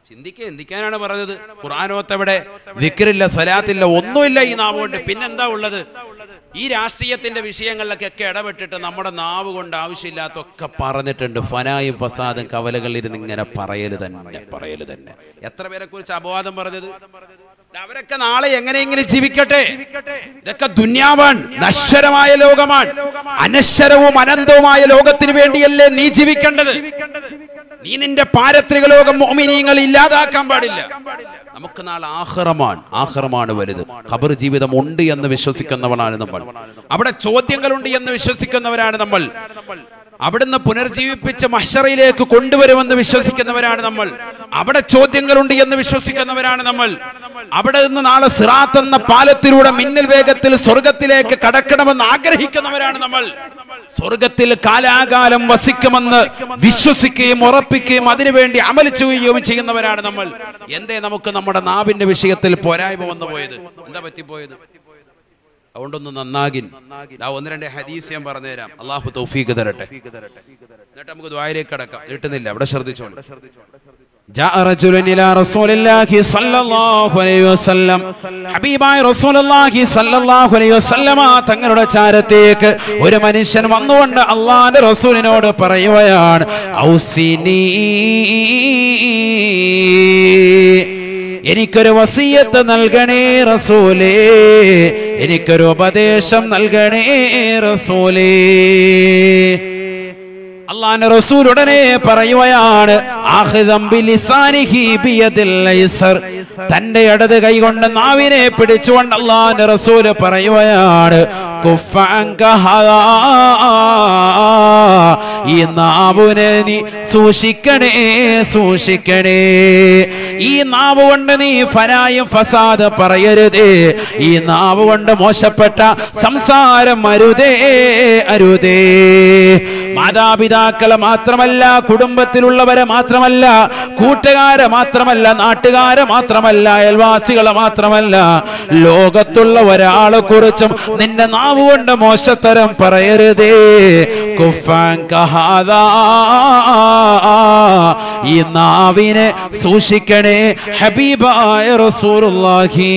ചിന്തിക്കുക ചിന്തിക്കാനാണ് പറഞ്ഞത് ഖുർആാനോത്തെവിടെ വിക്രില്ല സലാത്തില്ല ഒന്നുമില്ല ഈ നാവ് കൊണ്ട് പിന്നെന്താ ഉള്ളത് ഈ രാഷ്ട്രീയത്തിന്റെ വിഷയങ്ങളിലൊക്കെ ഇടപെട്ടിട്ട് നമ്മുടെ നാവ് കൊണ്ട് ആവശ്യമില്ലാത്തൊക്കെ പറഞ്ഞിട്ടുണ്ട് ഫനായും ഫസാദും കവലകളിൽ ഇരുന്ന് ഇങ്ങനെ പറയല് തന്നെ പറയല് തന്നെ എത്ര പേരെ കുറിച്ച് അപവാദം പറഞ്ഞത് അവരൊക്കെ നാളെ എങ്ങനെയെങ്കിലും ജീവിക്കട്ടെ ഇതൊക്കെ ദുന്യാവാൻ നശ്വരമായ ലോകമാണ് അനശ്വരവും അനന്തവുമായ ലോകത്തിന് വേണ്ടിയല്ലേ നീ ജീവിക്കേണ്ടത് നീ നിന്റെ പാരത്രിക ലോകം മോമിനീങ്ങൾ ഇല്ലാതാക്കാൻ പാടില്ല നമുക്ക് നാളെ ആഹ്റമാണ് ആഹ്റമാണ് വലുത് ഖബർ ജീവിതം ഉണ്ട് എന്ന് വിശ്വസിക്കുന്നവരാണ് നമ്മൾ അവിടെ ചോദ്യങ്ങളുണ്ട് എന്ന് വിശ്വസിക്കുന്നവരാണ് നമ്മൾ അവിടുന്ന് പുനർജീവിപ്പിച്ച് മഹ്ഷറയിലേക്ക് കൊണ്ടുവരുമെന്ന് വിശ്വസിക്കുന്നവരാണ് നമ്മൾ അവിടെ ചോദ്യങ്ങളുണ്ട് എന്ന് വിശ്വസിക്കുന്നവരാണ് നമ്മൾ അവിടെ നിന്ന് നാളെ സിറാത്ത് എന്ന പാലത്തിലൂടെ മിന്നൽ വേഗത്തിൽ സ്വർഗത്തിലേക്ക് കടക്കണമെന്ന് ആഗ്രഹിക്കുന്നവരാണ് നമ്മൾ സ്വർഗത്തിൽ കാലാകാലം വസിക്കുമെന്ന് വിശ്വസിക്കുകയും ഉറപ്പിക്കുകയും അതിനുവേണ്ടി അമൽ ചെയ്യുകയും ചെയ്യുന്നവരാണ് നമ്മൾ എന്തേ നമുക്ക് നമ്മുടെ നാവിന്റെ വിഷയത്തിൽ പോരായ്മ വന്നു പോയത് എന്താ പറ്റിപ്പോയത് അതുകൊണ്ടൊന്ന് നന്നാകിൻ ദാ ഒന്ന് രണ്ട് ഹദീസ് ഞാൻ പറഞ്ഞുതരാം അള്ളാഹു തൗഫീഖ് തരട്ടെ എന്നിട്ട് നമുക്ക് ദ്വായയിലേക്ക് കടക്കാം നീട്ടുന്നില്ല അവിടെ ശ്രദ്ധിച്ചോളൂ جاء رجل إلى رسول الله صلى الله عليه وسلم ഹബീബായ റസൂലുള്ളാഹി സ്വല്ലല്ലാഹു അലൈഹി വസല്ലമ തങ്ങളുടെ ചാരത്തേക്ക് ഒരു മനുഷ്യൻ വന്നുകൊണ്ട് അള്ളാന്റെ റസൂലിനോട് പറയുകയാണ് ഔസിനി എനിക്കൊരു വസീയത്ത് നൽകണേ റസൂലേ എനിക്കൊരു ഉപദേശം നൽകണേ റസൂലേ അള്ളാന്റെ റസൂൽ ഉടനെ പറയുകയാണ് ആഹിദം ബിലിസാനിഹി ബിയദിൽ ഐസർ തന്റെ ഇടത് കൈകൊണ്ട് നാവിനെ പിടിച്ചുകൊണ്ട് അള്ളാന്റെ റസൂല് പറയുകയാണ് കുഫ അൻക ഹദാ. ഈ നാവിനെ നീ സൂക്ഷിക്കണേ സൂക്ഷിക്കണേ ഈ നാവ് കൊണ്ട് നീ ഫനായും ഫസാദ് പറയരുതേ ഈ നാവ് കൊണ്ട് മോശപ്പെട്ട സംസാരം അരുതേ അരുതേ മാതാപിതാക്കളെ മാത്രമല്ല കുടുംബത്തിലുള്ളവരെ മാത്രമല്ല കൂട്ടുകാരെ മാത്രമല്ല നാട്ടുകാരെ മാത്രമല്ല അയൽവാസികളെ മാത്രമല്ല ലോകത്തുള്ള ഒരാളെ കുറിച്ചും നിന്റെ നാവ് കൊണ്ട് മോശത്തരം പറയരുതേ കുഫാൻ കഹാദാ ഈ നാവിനെ സൂക്ഷിക്കണേ ഹബീബായ റസൂലുള്ളാഹി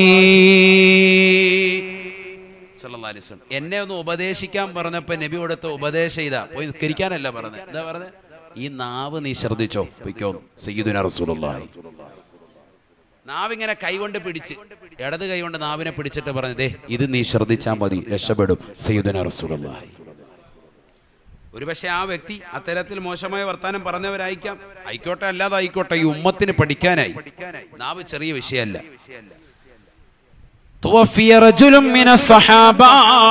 സല്ലല്ലാഹു അലൈഹി വസല്ലം. എന്നെ ഒന്ന് ഉപദേശിക്കാൻ പറഞ്ഞപ്പോ നബി കൊടുത്ത ഉപദേശം ഇതാ പോയി നിസ്കരിക്കാനല്ല പറഞ്ഞത് എന്താ പറഞ്ഞത് ഈ നാവ് നീ ശ്രദ്ധിച്ചോ പൊയ്ക്കോ സയ്യിദുന റസൂലുള്ളാഹി നാവ് ഇങ്ങനെ കൈകൊണ്ട് പിടിച്ച് ഇടത് കൈകൊണ്ട് നാവിനെ പിടിച്ചിട്ട് പറഞ്ഞതേ ഇത് നീ ശ്രദ്ധിച്ചാൽ മതി രക്ഷപ്പെടും സയ്യിദുന റസൂലുള്ളാഹി ഒരുപക്ഷെ ആ വ്യക്തി അത്തരത്തിൽ മോശമായ വർത്താനം പറഞ്ഞവരായിരിക്കാം ആയിക്കോട്ടെ അല്ലാതെ ആയിക്കോട്ടെ ഈ ഉമ്മത്തിന് പഠിക്കാനായി നാവ് ചെറിയ വിഷയമല്ല തുവഫിയ റജുലും മിന സഹാബ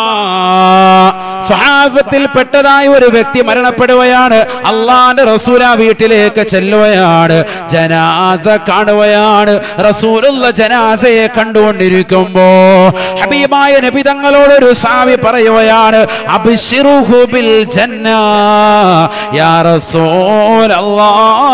സഹാബത്തിൽ പെട്ടതായ ഒരു വ്യക്തി മരണപ്പെടുകയാണ് അള്ളാന്റെ റസൂല വീട്ടിലേക്ക് ചെല്ലുകയാണ് ജനാസ കാണുകയാണ് റസൂലുള്ള ജനാസയെ കണ്ടുകൊണ്ടിരിക്കുമ്പോ ഹബീബായ നബി തങ്ങളോടൊരു സാവി പറയുകയാണ് അബ്ശിറുഹു ബിൽ ജന്ന യാ റസൂലല്ലാഹ്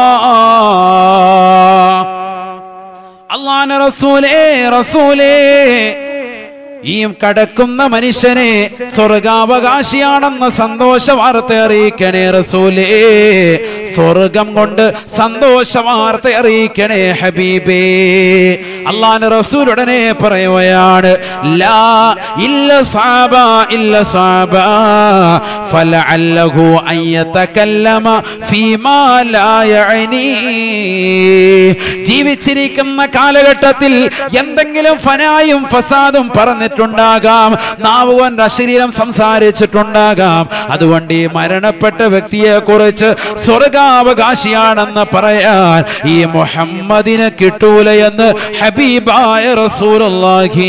അള്ളാന റസൂലേ റസൂലേ ഈ കടക്കുന്ന മനുഷ്യനെ സ്വർഗാവകാശിയാണെന്ന സന്തോഷ വാർത്ത അറിയിക്കണേ റസൂലേ സ്വർഗം കൊണ്ട് സന്തോഷ വാർത്ത അറിയിക്കണേ ഹബീബേ അള്ളാന്റെ റസൂൽ ഉടനെ പറയുകയാണ് ലാ ഇല്ല സാബ ഇല്ല സാബ ഫലഅല്ലഹു അൻ യതകല്ലമ ഫീമാ ലാ യഅനി ജീവിച്ചിരിക്കുന്ന കാലഘട്ടത്തിൽ എന്തെങ്കിലും ഫനായും ഫസാദും പറഞ്ഞിട്ടുണ്ടാകാം നാവ് കൊണ്ട് അശരീരം സംസാരിച്ചിട്ടുണ്ടാകാം അതുകൊണ്ട് ഈ മരണപ്പെട്ട വ്യക്തിയെ കുറിച്ച് സ്വർഗാവകാശിയാണെന്ന് പറയാൻ ഈ മുഹമ്മദിനെ കിട്ടൂല എന്ന് ഹബീബായ റസൂലുള്ളാഹി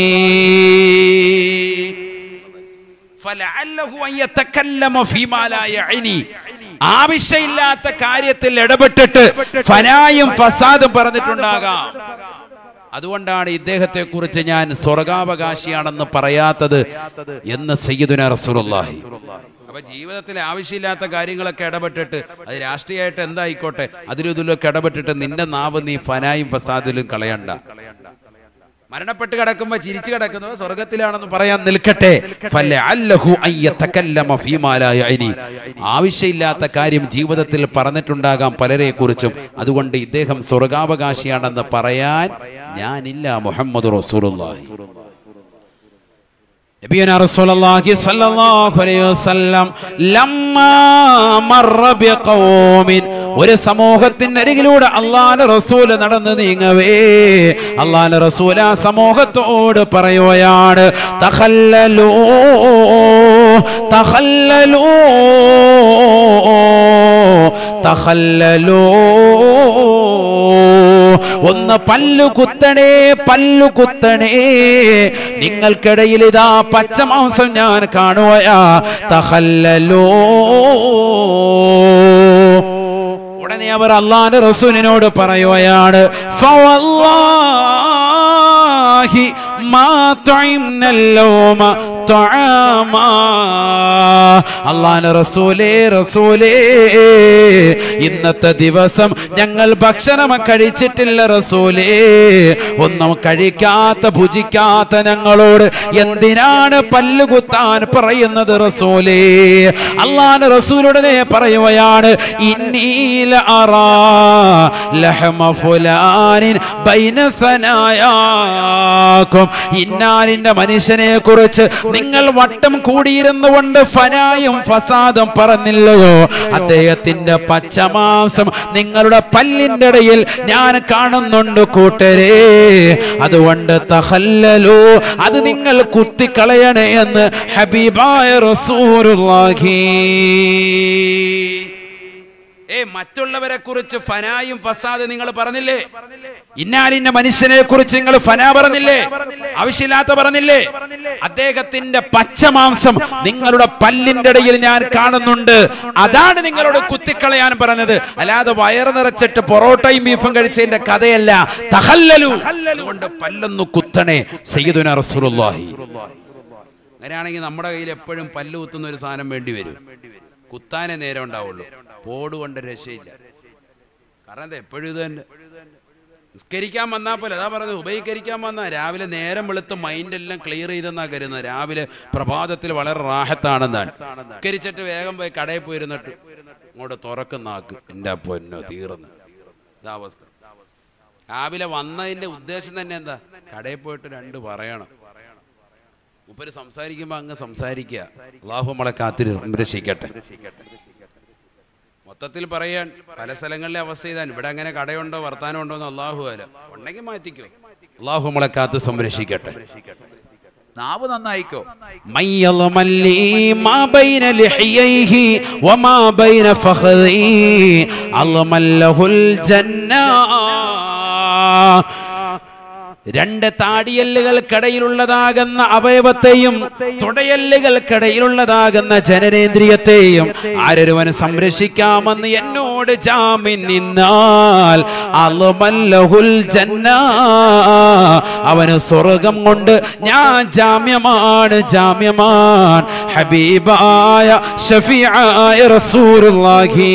ഫലഅല്ലഹു അൻ യതകല്ലമ ഫീമാ ലാ യഅനി ആവശ്യമില്ലാത്ത കാര്യത്തിൽ ഇടപെട്ടിട്ട് ഫനായും ഫസാദും പറഞ്ഞിട്ടുണ്ടാകാം അതുകൊണ്ടാണ് ഇദ്ദേഹത്തെ കുറിച്ച് ഞാൻ സ്വർഗാവകാശിയാണെന്ന് പറയാത്തത് എന്ന് സയ്യിദുന റസൂലുള്ളാഹി അപ്പൊ ജീവിതത്തിലെ ആവശ്യമില്ലാത്ത കാര്യങ്ങളൊക്കെ ഇടപെട്ടിട്ട് അത് രാഷ്ട്രീയമായിട്ട് എന്തായിക്കോട്ടെ അതിലും ഇതിലൊക്കെ ഇടപെട്ടിട്ട് നിന്റെ നാവ് നീ ഫനായും ഫസാദിലും കളയണ്ട മരണപ്പെട്ട് കിടക്കുമ്പോ ചിരിച്ചു കിടക്കുന്നത് സ്വർഗത്തിലാണെന്ന് പറയാൻ നിൽക്കട്ടെ ഫലഅല്ലഹു അൻ യതകല്ലമ ഫീമാ ലാ യഅനി. ആവശ്യമില്ലാത്ത കാര്യം ജീവിതത്തിൽ പറഞ്ഞിട്ടുണ്ടാകാം പലരെ കുറിച്ചും അതുകൊണ്ട് ഇദ്ദേഹം സ്വർഗാവകാശിയാണെന്ന് പറയാൻ ഞാനില്ല മുഹമ്മദ് റസൂലുള്ളാഹി നബിയന റസൂലുള്ളാഹി സ്വല്ലല്ലാഹു അലൈഹി വസല്ലം ലമ്മാ മറ ബിഖൗമിൻ ഒരു സമൂഹത്തിന്റെ അരികിലൂടെ അള്ളാഹുവിന്റെ റസൂൽ നടന്നു നീങ്ങവേ അള്ളാഹുവിന്റെ റസൂൽ ആ സമൂഹത്തോട് പറയുകയാണ് തഖല്ലലൂ തഖല്ലലൂ തഖല്ലലൂ ഒന്ന് പല്ലു കുത്തണേ പല്ലു കുത്തണേ നിങ്ങൾക്കിടയിൽ ഇതാ പച്ചമാംസം ഞാൻ കാണുകയാ തഹല്ലലോ ഉടനെ അവർ അള്ളാന്റെ റസൂലിനോട് പറയുകയാണ് ഫവല്ലാഹി മാ തുഇംനല്ലോമ തുആമാ അള്ളാന്റെ റസൂലേ റസൂലേ ഇന്നത്തെ ദിവസം ഞങ്ങൾ ഭക്ഷണം കഴിച്ചിട്ടില്ല റസൂലേ ഒന്നും കഴിക്കാത്ത ഭുജിക്കാത്ത ഞങ്ങളോട് എന്തിനാണ് പല്ലുകുത്താൻ പറയുന്നത് റസൂലേ അള്ളാന്റെ റസൂലുടനെ പറയുകയാണ് ഇന്നീല അറാ ലഹമ ഫുലാനിൻ ബൈന സനായാക്കും ഇന്നാലിന്റെ മനുഷ്യനെ കുറിച്ച് നിങ്ങൾ വട്ടം കൂടിയിരുന്നു കൊണ്ട് ഫനായും ഫസാദും പറഞ്ഞില്ലയോ അദ്ദേഹത്തിന്റെ പച്ചമാംസം നിങ്ങളുടെ പല്ലിന്റെ ഇടയിൽ ഞാൻ കാണുന്നുണ്ട് കൂട്ടരെ അതുകൊണ്ട് തഹല്ലലോ അത് നിങ്ങൾ കുത്തിക്കളയണേ എന്ന് ഹബീബായ റസൂലുള്ളാഹി ഏ മറ്റുള്ളവരെ കുറിച്ച് ഫനായും ഫസാദ് നിങ്ങൾ പറഞ്ഞില്ലേ ഇന്നാലിന്റെ മനുഷ്യനെ കുറിച്ച് നിങ്ങൾ ഫന പറഞ്ഞില്ലേ ആവശ്യമില്ലാത്ത പറഞ്ഞില്ലേ അദ്ദേഹത്തിന്റെ പച്ചമാംസം നിങ്ങളുടെ പല്ലിന്റെ ഇടയിൽ ഞാൻ കാണുന്നുണ്ട് അതാണ് നിങ്ങളോട് കുത്തിക്കളയാൻ പറഞ്ഞത് അല്ലാതെ വയറ് നിറച്ചിട്ട് പൊറോട്ടയും ബീഫും കഴിച്ചതിന്റെ കഥയല്ല തഹല്ലലു അതുകൊണ്ട് പല്ലൊന്നു കുത്തണേ സയ്യിദുന റസൂലുള്ളാഹി അങ്ങനെയാണെങ്കിൽ നമ്മുടെ കയ്യിൽ എപ്പോഴും പല്ല് കുത്തുന്ന ഒരു സാധനം വേണ്ടി വരും കുത്താനേ നേരം ഉണ്ടാവുള്ളൂ പോട് കൊണ്ട് രക്ഷയില്ല കാരണം എന്താ എപ്പോഴും ഇത് തന്നെ നിസ്കരിക്കാൻ വന്നാൽ പോലെ അതാ പറഞ്ഞത് ഉപയോഗിക്കരിക്കാൻ വന്നാൽ രാവിലെ നേരം വെളുത്ത് മൈൻഡ് എല്ലാം ക്ലിയർ ചെയ്തെന്നാ കരുതുന്നത് രാവിലെ പ്രഭാതത്തിൽ വളരെ റാഹത്താണെന്നാണ് നിസ്കരിച്ചിട്ട് വേഗം പോയി കടയിൽ പോയിരുന്നിട്ട് ഇങ്ങോട്ട് തുറക്കുന്ന ആക്ക് എൻ്റെ പൊന്നോ തീർന്ന് ഇതാ അവസ്ഥ രാവിലെ വന്നതിന്റെ ഉദ്ദേശം തന്നെ എന്താ കടയിൽ പോയിട്ട് രണ്ട് പറയണം മുപ്പര് സംസാരിക്കുമ്പോ അങ്ങ് സംസാരിക്കുക അള്ളാഹു നമ്മളെ കാത്തിരി സംരക്ഷിക്കട്ടെ മൊത്തത്തിൽ പറയാൻ പല സ്ഥലങ്ങളിലെ അവസ്ഥ ഇതാണ് ഇവിടെ അങ്ങനെ കടയുണ്ടോ വർത്താനം ഉണ്ടോ എന്ന് അള്ളാഹു അല്ല ഉണ്ടെങ്കിൽ മാറ്റിക്കോ അള്ളാഹു നമ്മളെ കാത്ത് സംരക്ഷിക്കട്ടെ നാവ് നന്നായിക്കോ മയ്യളമല്ലി മാ ബൈന ലിഹ്യൈഹി വമാ ബൈന ഫഖദി അളമല്ലഹുൽ ജന്ന രണ്ട് താടിയല്ലുകൾക്കിടയിലുള്ളതാകുന്ന അവയവത്തെയും തുടയല്ലുകൾക്കിടയിലുള്ളതാകുന്ന ജനനേന്ദ്രിയത്തെയും ആരൊരുവൻ സംരക്ഷിക്കാമെന്ന് എന്നോട് ജാമ്യം നിന്നാൽ അലുമല്ലഹുൽ ജന്ന അവന് സ്വർഗം കൊണ്ട് ഞാൻ ജാമ്യമാണ് ജാമ്യമാൻ ഹബീബായ ഷഫിയായ റസൂലുള്ളാഹി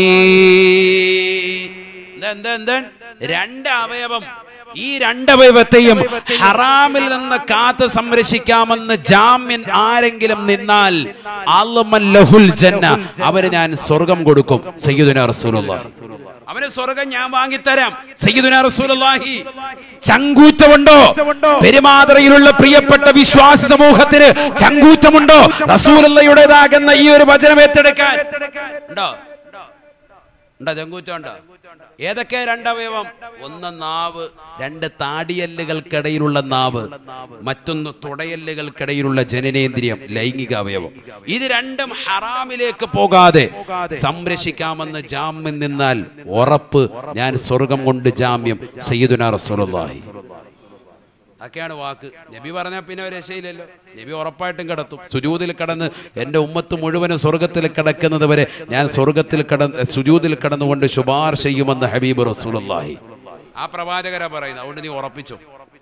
എന്താ എന്താ എന്താ രണ്ട് അവയവം ഈ രണ്ടവയവത്തെയും ഹറാമിൽ നിന്ന് കാത്ത് സംരക്ഷിക്കാമെന്ന് ജാമ്യൻ ആരെങ്കിലും നിന്നാൽ അള്ളുമൻ ലഹുൽ ജന്ന അവന് ഞാൻ സ്വർഗം കൊടുക്കും സയ്യിദുന റസൂലുള്ളാഹി അവന് സ്വർഗം ഞാൻ വാങ്ങിത്തരാം സയ്യിദുന റസൂലുള്ളാഹി ചങ്കൂറ്റമുണ്ടോ പെരുമാതറയിലുള്ള പ്രിയപ്പെട്ട വിശ്വാസി സമൂഹത്തിന് ചങ്കൂറ്റമുണ്ടോ റസൂലുള്ളയുടേതാകുന്ന ഈ ഒരു വചനം ഏറ്റെടുക്കാൻ ഉണ്ടോ ഉണ്ടോ ചങ്കൂറ്റം ഉണ്ടോ ഏതൊക്കെ രണ്ടവയവം ഒന്ന് നാവ് രണ്ട് താടിയല്ലുകൾക്കിടയിലുള്ള നാവ് മറ്റൊന്ന് തുടയല്ലുകൾക്കിടയിലുള്ള ജനനേന്ദ്രിയം ലൈംഗിക അവയവം ഇത് രണ്ടും ഹറാമിലേക്ക് പോകാതെ സംരക്ഷിക്കാമെന്ന് ജാമ്യം നിന്നാൽ ഉറപ്പ് ഞാൻ സ്വർഗം കൊണ്ട് ജാമ്യം സയ്യിദുന റസൂലുള്ളാഹി അതൊക്കെയാണ് വാക്ക് നബി പറഞ്ഞാൽ പിന്നെ ഒരു രക്ഷയില്ലല്ലോ നബി ഉറപ്പായിട്ടും കിടത്തും സുജൂതിൽ കടന്ന് എൻ്റെ ഉമ്മത്ത് മുഴുവനും സ്വർഗത്തിൽ കിടക്കുന്നത് വരെ ഞാൻ സ്വർഗത്തിൽ കടന്ന് സുജൂതിൽ കടന്നുകൊണ്ട് ശുപാർശ ചെയ്യുമെന്ന് ഹബീബ് റസൂലുള്ളാഹി ആ പ്രവാചകരാ പറയുന്നത് അതുകൊണ്ട് നീ ഉറപ്പിച്ചോ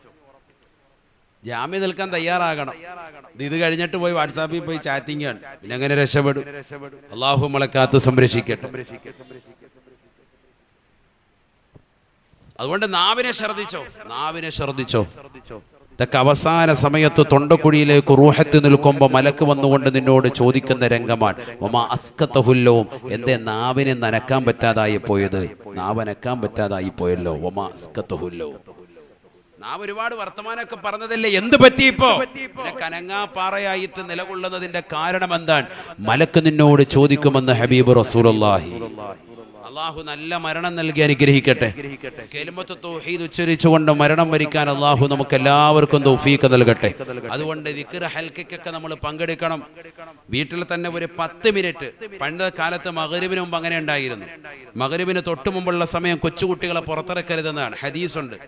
ജാമ്യം നിൽക്കാൻ തയ്യാറാകണം ഇത് ഇത് കഴിഞ്ഞിട്ട് പോയി വാട്സാപ്പിൽ പോയി ചാറ്റിംഗ് ആണ് പിന്നെ അങ്ങനെ രക്ഷപ്പെടും അള്ളാഹു നമ്മളെ കാത്ത് സംരക്ഷിക്കട്ടെ അതുകൊണ്ട് നാവിനെ ശ്രദ്ധിച്ചോ നാവിനെ ശ്രദ്ധിച്ചോ ഇതൊക്കെ അവസാന സമയത്ത് തൊണ്ടക്കുഴിയിലേക്ക് റൂഹത്ത് നിൽക്കുമ്പോൾ മലക്ക് വന്നുകൊണ്ട് നിന്നോട് ചോദിക്കുന്ന രംഗമാണ് ഒമാ അസ്കത്തഹുല്ലവും എന്തേ നാവിനെ നനക്കാൻ പറ്റാതായി പോയത് നാവ് അനക്കാൻ പറ്റാതായി പോയല്ലോ ഒമാ അസ്കത്തഹുല്ലവും നാം ഒരുപാട് വർത്തമാനമൊക്കെ പറഞ്ഞതല്ലേ എന്ത് പറ്റി ഇപ്പോ പിന്നെ കനങ്ങാ പാറയായിട്ട് നിലകൊള്ളുന്നതിന്റെ കാരണം എന്താണ് മലക്ക് നിന്നോട് ചോദിക്കുമെന്ന് ഹബീബ് റസൂലുള്ളാഹി അള്ളാഹു നല്ല മരണം നൽകി അനുഗ്രഹിക്കട്ടെ കെലിമത്ത് തൗഹീദ് ഉച്ചരിച്ചുകൊണ്ട് മരണം വരിക്കാൻ അള്ളാഹു നമുക്ക് എല്ലാവർക്കും തൗഫീക്ക് നൽകട്ടെ അതുകൊണ്ട് ദിക്ർ ഹൽക്കൊക്കെ നമ്മൾ പങ്കെടുക്കണം വീട്ടിൽ തന്നെ ഒരു പത്ത് മിനിറ്റ് പണ്ട് കാലത്ത് മകരിവിന് മുമ്പ് അങ്ങനെ ഉണ്ടായിരുന്നു മകരിവിന് തൊട്ട് മുമ്പുള്ള സമയം കൊച്ചുകുട്ടികളെ പുറത്തിറക്കരുതെന്നാണ് ഹദീസുണ്ട്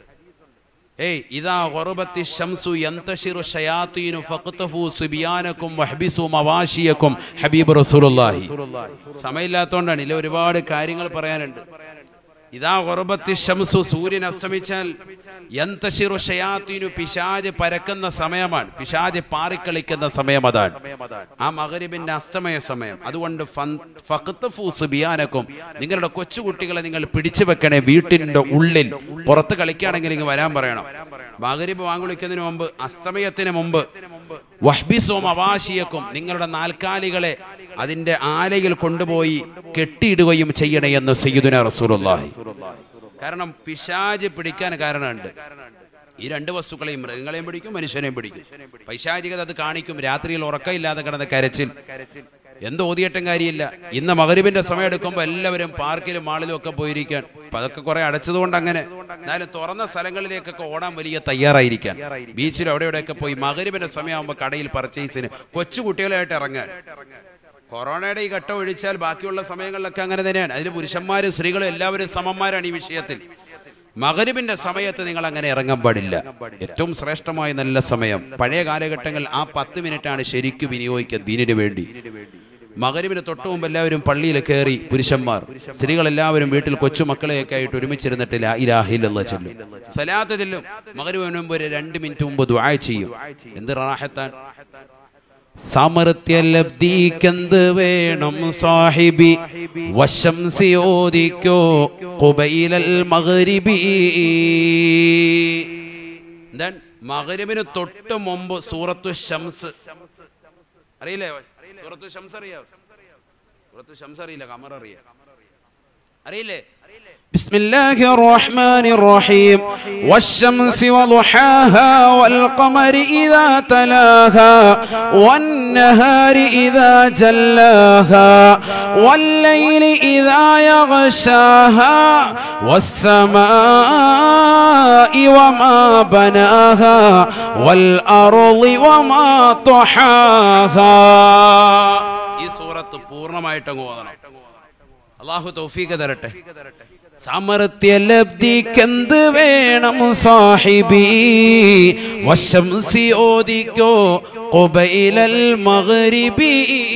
ഏയ് ഇതാ ഗുർബത്തി ശംസു യന്തശിറു ഷയാത്തീനു ഫഖ്തഫു സുബിയാനക്കും വഹ്ബിസു മവാശിയക്കും ഹബീബ് റസൂലുള്ളാഹി സമയമില്ലാത്തതുകൊണ്ടാണ് ഇതിൽ ഒരുപാട് കാര്യങ്ങൾ പറയാനുണ്ട് ഇതാ ഗുർബത്തി ശംസു സൂര്യൻ അസ്തമിച്ചാൽ യന്തശിറു ഷയാത്തീനു പിശാജ് പരക്കുന്ന സമയമാണ് പിശാജ് പാറിക്കളിക്കുന്ന സമയം അതാണ് ആ മകരിബിന്റെ അസ്തമയ സമയം അതുകൊണ്ട് ഫൻ- ഫഖ്തഫു സുബിയാനക്കും നിങ്ങളുടെ കൊച്ചുകുട്ടികളെ നിങ്ങൾ പിടിച്ചു വെക്കണേ വീട്ടിന്റെ ഉള്ളിൽ പുറത്ത് കളിക്കുകയാണെങ്കിൽ ഇങ്ങ് വരാൻ പറയണം മകരിബ് വാങ്ങുവിളിക്കുന്നതിന് മുമ്പ് അസ്തമയത്തിന് മുമ്പ് വഹ്ബിസോം അവാശിയക്കും നിങ്ങളുടെ നാൽക്കാലികളെ അതിന്റെ ആലയിൽ കൊണ്ടുപോയി കെട്ടിയിടുകയും ചെയ്യണേ എന്ന് സയ്യിദുന റസൂലുള്ളാഹി കാരണം പിശാജ് പിടിക്കാൻ കാരണമുണ്ട് ഈ രണ്ട് വസ്തുക്കളെയും മൃഗങ്ങളെയും പിടിക്കും മനുഷ്യനെയും പിടിക്കും പൈശാചികത അത് കാണിക്കും രാത്രിയിൽ ഉറക്കമില്ലാതെ കിടന്ന കരച്ചിൽ എന്ത് ഓതിയിട്ടും കാര്യമില്ല ഇന്ന് മകരിബിന്റെ സമയം എടുക്കുമ്പോൾ എല്ലാവരും പാർക്കിലും മാളിലും ഒക്കെ പോയിരിക്കാൻ അപ്പൊ അതൊക്കെ കുറെ അടച്ചതുകൊണ്ട് അങ്ങനെ എന്നാലും തുറന്ന സ്ഥലങ്ങളിലേക്കൊക്കെ ഓടാൻ വലിയ തയ്യാറായിരിക്കാൻ ബീച്ചിൽ അവിടെ ഇവിടെയൊക്കെ പോയി മകരിബിന്റെ സമയമാകുമ്പോൾ കടയിൽ പർച്ചേസിന് കൊച്ചു കുട്ടികളായിട്ട് ഇറങ്ങാൻ കൊറോണയുടെ ഈ ഘട്ടം ഒഴിച്ചാൽ ബാക്കിയുള്ള സമയങ്ങളിലൊക്കെ അങ്ങനെ തന്നെയാണ് അതിൽ പുരുഷന്മാരും സ്ത്രീകളും എല്ലാവരും സമന്മാരാണ് ഈ വിഷയത്തിൽ മകരിബിന്റെ സമയത്ത് നിങ്ങൾ അങ്ങനെ ഇറങ്ങാൻ പാടില്ല ഏറ്റവും ശ്രേഷ്ഠമായ നല്ല സമയം പഴയ കാലഘട്ടങ്ങളിൽ ആ പത്ത് മിനിറ്റാണ് ശരിക്കും വിനിയോഗിക്കുക ദീനിന് വേണ്ടി മകരിബിന് തൊട്ട് മുമ്പ് എല്ലാവരും പള്ളിയിൽ കയറി പുരുഷന്മാർ സ്ത്രീകൾ എല്ലാവരും വീട്ടിൽ കൊച്ചുമക്കളെയൊക്കെ ആയിട്ട് ഒരുമിച്ചിരുന്നിട്ട് ലാ ഇലാഹ ഇല്ലല്ലാഹ് ചൊല്ലും സലാത്ത് ചെല്ലും മകരിബിന് മുമ്പ് ഒരു രണ്ട് മിനിറ്റ് മുമ്പ് ദുആ ചെയ്യും എന്ത് റാഹത്താൻ സമൃത്യലബ്ധിക്കെന്ത് വേണം സാഹിബി വശം സിയോദിക്കോ കുബൈലൽ മഗ്രിബി എന്താണ് മഗ്രിബിന് തൊട്ട് മുമ്പ് സൂറത്തു ഷംസ് അറിയില്ലേ സൂറത്തു ഷംസ് അറിയാവോ സൂറത്തു ഷംസ് അറിയില്ല കമർ അറിയാം അറിയില്ലേ بسم الله الرحمن الرحيم والشمس وضحاها والقمر إذا تلاها والنهار إذا جلاها والليل إذا يغشاها والسماء وما بناها والأرض وما طحاها ഈ സൂറത്ത് പൂർണ്ണമായിട്ട് അങ്ങ് ഓതണം അള്ളാഹു തൗഫീഖ് തരട്ടെ സാമർത്ഥ്യലബ്ധിക്കെന്ത് വേണം സാഹിബി വശം സിയോദിക്കോ കൊബൈലൽ മഗ്രിബി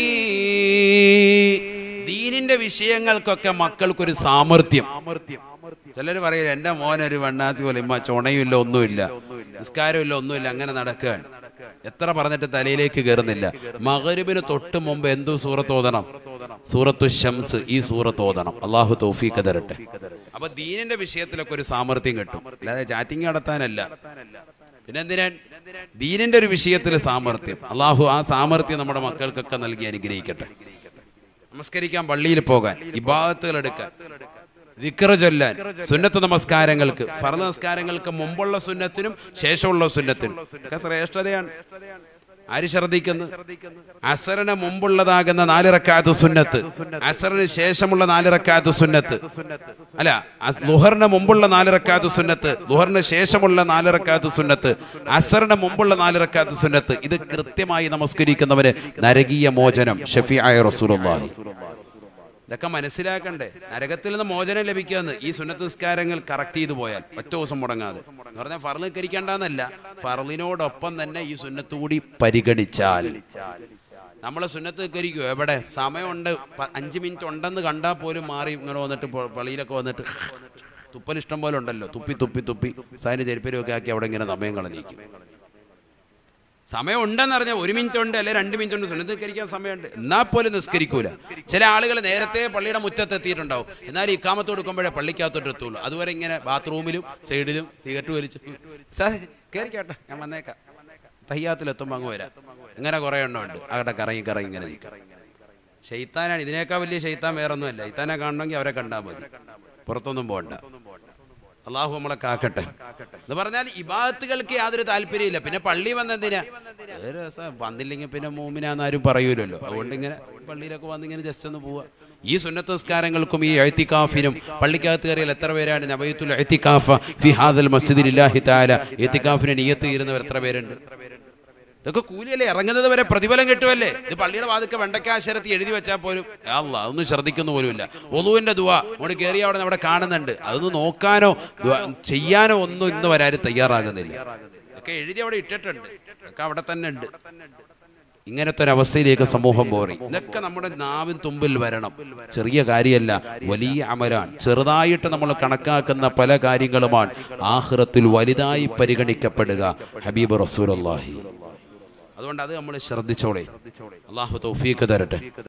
ദീനിന്റെ വിഷയങ്ങൾക്കൊക്കെ മക്കൾക്കൊരു സാമർത്ഥ്യം ചിലർ പറയും എന്റെ മോൻ ഒരു വണ്ണാസി പോലെ ഇമ്മ ചുണയുമില്ല ഒന്നുമില്ല നിസ്കാരമില്ല ഒന്നുമില്ല അങ്ങനെ നടക്കുകയാണ് എത്ര പറഞ്ഞിട്ട് തലയിലേക്ക് കയറുന്നില്ല മകരിബിന് തൊട്ട് മുമ്പ് എന്തു സൂറത്ത് ഓതണം സൂറത്തു ഷംസ് ഈ സൂറത്ത് ഓതണം അള്ളാഹു തൗഫീഖ് തരട്ടെ അപ്പൊ ദീനിന്റെ വിഷയത്തിലൊക്കെ ഒരു സാമർത്ഥ്യം കിട്ടും അല്ലാതെ ചാറ്റിംഗ് നടത്താനല്ല പിന്നെ എന്തിനാ ദീനിന്റെ ഒരു വിഷയത്തിൽ സാമർത്ഥ്യം അള്ളാഹു ആ സാമർത്ഥ്യം നമ്മുടെ മക്കൾക്കൊക്കെ നൽകി അനുഗ്രഹിക്കട്ടെ നമസ്കരിക്കാൻ പള്ളിയിൽ പോകാൻ ഇബാദത്തുകൾ എടുക്കാൻ ദിക്റ ചൊല്ലാൻ സുന്നത്ത് നമസ്കാരങ്ങൾക്ക് ഫർദ് നമസ്കാരങ്ങൾക്ക് മുമ്പുള്ള സുന്നത്തിനും ശേഷമുള്ള സുന്നത്തിനും ഒക്കെ ശ്രേഷ്ഠതയാണ് ആര് ശ്രദ്ധിക്കുന്നു അസറിന് മുമ്പുള്ളതാകുന്ന നാല് റക്കാത്ത് സുന്നത്ത് അസറിന് ശേഷമുള്ള നാല് റക്കാത്ത് സുന്നത്ത് അല്ല അസ്- ലുഹറിന് മുമ്പുള്ള നാല് റക്കാത്ത് സുന്നത്ത് ലുഹറിന് ശേഷമുള്ള നാല് റക്കാത്ത് സുന്നത്ത് അസറിന് മുമ്പുള്ള നാല് റക്കാത്ത് സുന്നത്ത് ഇത് കൃത്യമായി നമസ്കരിക്കുന്നവന് നരകീയ മോചനം ഷഫിയായ റസൂലുള്ളാഹി ഇതൊക്കെ മനസ്സിലാക്കണ്ടേ നരകത്തിൽ നിന്ന് മോചനം ലഭിക്കാന്ന് ഈ സുന്നത്ത് നിസ്കാരങ്ങൾ കറക്റ്റ് ചെയ്തു പോയാൽ ഒറ്റ ദിവസം മുടങ്ങാതെ എന്ന് പറഞ്ഞാൽ ഫർള് കരിക്കേണ്ടെന്നല്ല ഫർളിനോടൊപ്പം തന്നെ ഈ സുന്നത്ത് കൂടി പരിഗണിച്ചാൽ നമ്മളെ സുന്നത്ത് കരിക്കും എവിടെ സമയമുണ്ട് പ- അഞ്ച് മിനിറ്റ് ഉണ്ടെന്ന് കണ്ടാൽ പോലും മാറി ഇങ്ങനെ വന്നിട്ട് പ- പള്ളിയിലൊക്കെ വന്നിട്ട് തുപ്പൽ ഇഷ്ടം പോലെ ഉണ്ടല്ലോ തുപ്പി തുപ്പി തുപ്പി സാരിന് ചെരുപ്പിലും ഒക്കെ ആക്കി അവിടെ ഇങ്ങനെ സമയം കളഞ്ഞിരിക്കും സമയം ഉണ്ടെന്ന് പറഞ്ഞാൽ ഒരു മിനിറ്റ് ഉണ്ട് അല്ലെ രണ്ട് മിനിറ്റ് ഉണ്ട് സുന്നത്ത് നിസ്കരിക്കാൻ സമയമുണ്ട് എന്നാൽ പോലും നിസ്കരിക്കൂല ചില ആളുകൾ നേരത്തെ പള്ളിയുടെ മുറ്റത്ത് എത്തിയിട്ടുണ്ടാവും എന്നാൽ ഈ കാമത്ത് കൊടുക്കുമ്പോഴേ പള്ളിക്കകത്തോട്ട് എത്തുള്ളൂ അതുവരെ ഇങ്ങനെ ബാത്റൂമിലും സൈഡിലും സിഗരറ്റ് വലിച്ചു സാർ കയറി കേട്ടോ ഞാൻ വന്നേക്കാം തയ്യാത്തിലെത്തുമ്പോൾ അങ്ങ് വരാം ഇങ്ങനെ കുറേ എണ്ണം ഉണ്ട് അവിടെ കറങ്ങി കറങ്ങി ഇങ്ങനെ നിൽക്കാം ഷെയ്ത്താനാണ് ഇതിനേക്കാൾ വലിയ ഷെയ്ത്താൻ വേറൊന്നുമല്ല ഷെയ്ത്താനെ കാണണമെങ്കിൽ അവരെ കണ്ടാൽ മതി പുറത്തൊന്നും പോകണ്ട അള്ളാഹു നമ്മളെ കാക്കട്ടെ എന്ന് പറഞ്ഞാൽ ഇബാദത്തുകൾക്ക് യാതൊരു താല്പര്യമില്ല പിന്നെ പള്ളി വന്നെന്തിനാ ഒരു രസം വന്നില്ലെങ്കിൽ പിന്നെ മൂമിനാന്ന് ആരും പറയൂലല്ലോ അതുകൊണ്ട് ഇങ്ങനെ പള്ളിയിലൊക്കെ വന്നിങ്ങനെ ജസ്റ്റ് ഒന്ന് പോവുക ഈ സുന്നത്ത് നിസ്കാരങ്ങൾക്കും ഈ എഴുത്തിക്കാഫിനും പള്ളിക്കകത്ത് കയറിയാൽ എത്ര പേരാണ് നബയത്തുൽ എഴുത്തിക്കാഫ ഫി ഹാദൽ മസ്ജിദിൽ ഇല്ലാഹി താല എത്തിക്കാഫിന് നിയത്ത് തീരുന്നവർ എത്ര പേരുണ്ട് ഇതൊക്കെ കൂലിയല്ലേ ഇറങ്ങുന്നത് വരെ പ്രതിഫലം കിട്ടുമല്ലേ ഇത് പള്ളിയുടെ വാതിക്ക് വെണ്ടക്കാശരത്തി എഴുതി വെച്ചാൽ പോലും അല്ല അതൊന്നും ശ്രദ്ധിക്കുന്ന പോലുമില്ല ഒതുവിന്റെ ദുവ അങ്ങോട്ട് കയറി അവിടെ അവിടെ കാണുന്നുണ്ട് അതൊന്ന് നോക്കാനോ ദുആ ചെയ്യാനോ ഒന്നും ഇന്ന് വരാനും തയ്യാറാകുന്നില്ല ഇതൊക്കെ എഴുതി അവിടെ ഇട്ടിട്ടുണ്ട് ഇതൊക്കെ അവിടെ തന്നെ ഉണ്ട് ഇങ്ങനത്തെ ഒരു അവസ്ഥയിലേക്ക് സമൂഹം പോറി ഇതൊക്കെ നമ്മുടെ നാവിൻ തുമ്പിൽ വരണം ചെറിയ കാര്യമല്ല വലിയ അമലാണ് ചെറുതായിട്ട് നമ്മൾ കണക്കാക്കുന്ന പല കാര്യങ്ങളുമാണ് ആഹ്റത്തിൽ വലുതായി പരിഗണിക്കപ്പെടുക ഹബീബ് റസൂൽ അതുകൊണ്ട് അത് നമ്മൾ ശ്രദ്ധിച്ചോളെ അള്ളാഹു തൗഫീക്ക് തരട്ടെ